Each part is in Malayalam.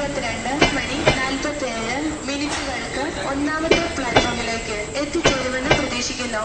ഇരുപത്തിരണ്ട് മണി നാൽപ്പത്തി ഏഴ് മിനിറ്റുകൾക്ക് ഒന്നാമത്തെ പ്ലാറ്റ്ഫോമിലേക്ക് എത്തിച്ചേരുമെന്ന് പ്രതീക്ഷിക്കുന്നു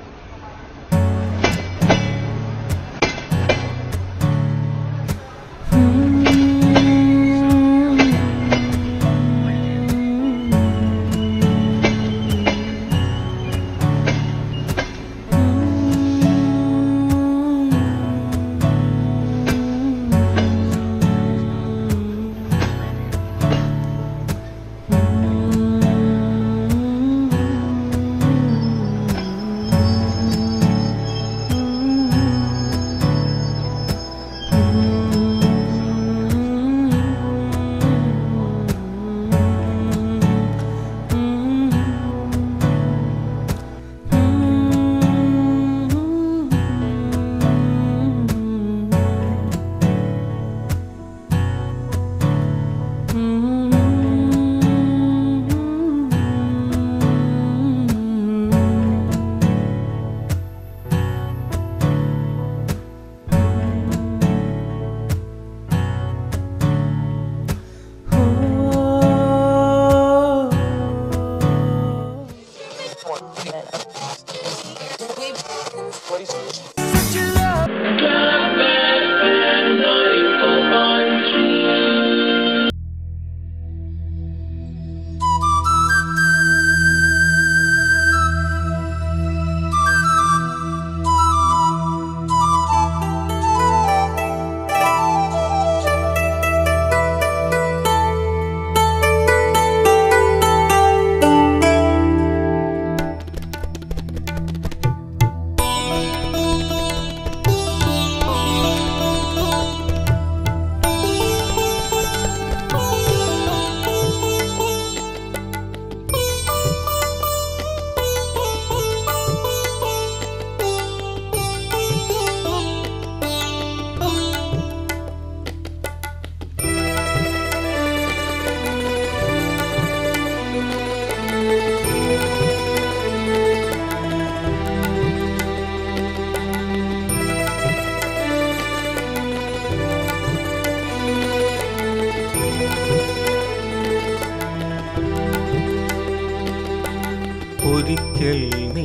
ഒരിക്കൽ നീ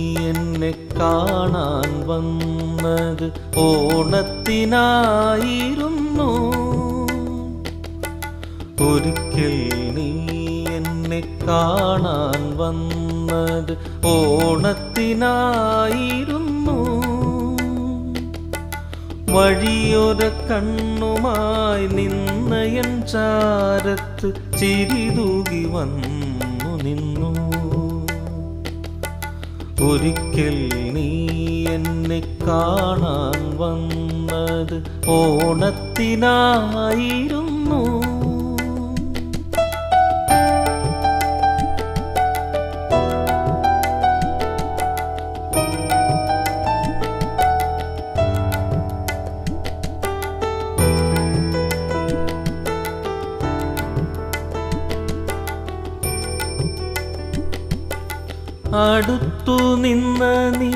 എന്നെ കാണാൻ വന്നത് ഓണത്തിനായിരുന്നു ഒരിക്കൽ നീ എന്നെ കാണാൻ വന്നത് ഓണത്തിനായിരുന്നു വഴിയൊര കണ്ണുമായി നിന്നയൻ ചാരത്ത് ചിരിതൂകി വന്നു നിന്നു ഒരിക്കൽ നീ എന്നെ കാണാൻ വന്നത് ഓണത്തിനായിരുന്നു അടുത്തു നിന്ന നീ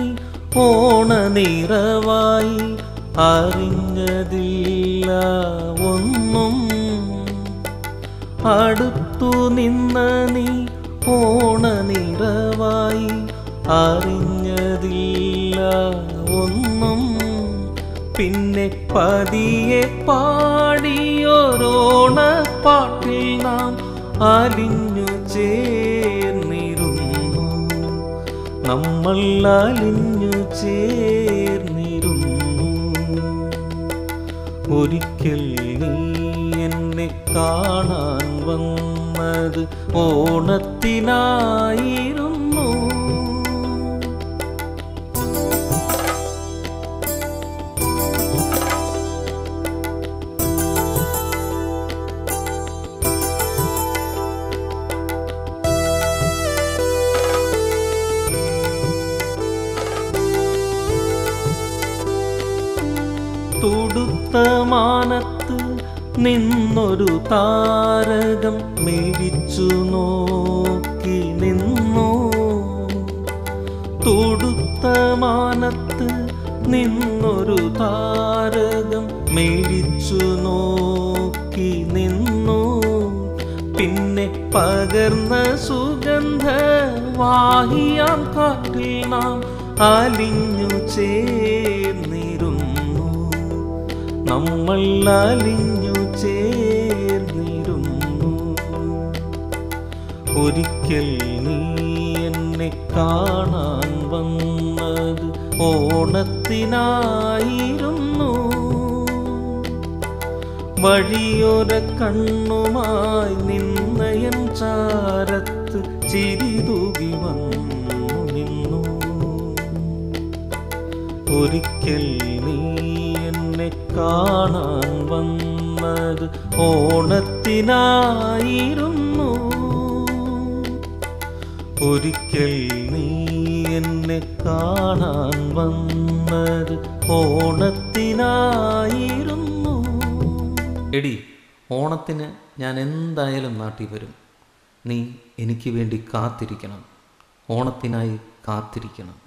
ഓണനിറവായി അറിഞ്ഞതില്ല ഒന്നും അടുത്തു നിന്ന നീ ഓണനിറവായി അറിഞ്ഞതില്ല ഒന്നും പിന്നെ പതിയെ പാടിയൊരോണ പാട്ടിൽ നാം അലിഞ്ഞു ചേർന്നിരുന്നു നമ്മൾ അലിഞ്ഞു ചേർന്നിരുന്നു ഒരിക്കൽ നീ എന്നെ കാണാൻ വന്നത് ഓണത്തിനായിരുന്നു തുടുത്ത മാനത്ത് നിന്നൊരു താരകം മിഴിച്ചു നോക്കി നിന്നു തുടുത്ത മാനത്ത് നിന്നൊരു താരകം മിഴിച്ചു നോക്കി നിന്നു പകർന്ന സുഗന്ധ വാഹിയാം കാറ്റിൽ നാം അലിഞ്ഞു ചേർന്നിരുന്നു നമ്മൾ അലിഞ്ഞു ചേർന്നിരുന്നു ഒരിക്കൽ നീ എന്നെ കാണാൻ വന്നത് ഓണത്തിനായിരുന്നു വഴിയോര കണ്ണുമായി നിന്നയൻ ചാരത്ത് ചിരിതൂകി വന്നു നിന്നു ഒരിക്കൽ നീ എന്നെ കാണാൻ വന്നത് ഓണത്തിനായിരുന്നു ഒരിക്കൽ നീ എന്നെ കാണാൻ വന്നത് ഓണത്തിനായിരുന്നു എടി ഓണത്തിന് ഞാൻ എന്തായാലും നാട്ടിൽ വരും നീ എനിക്ക് വേണ്ടി കാത്തിരിക്കണം ഓണത്തിനായി കാത്തിരിക്കണം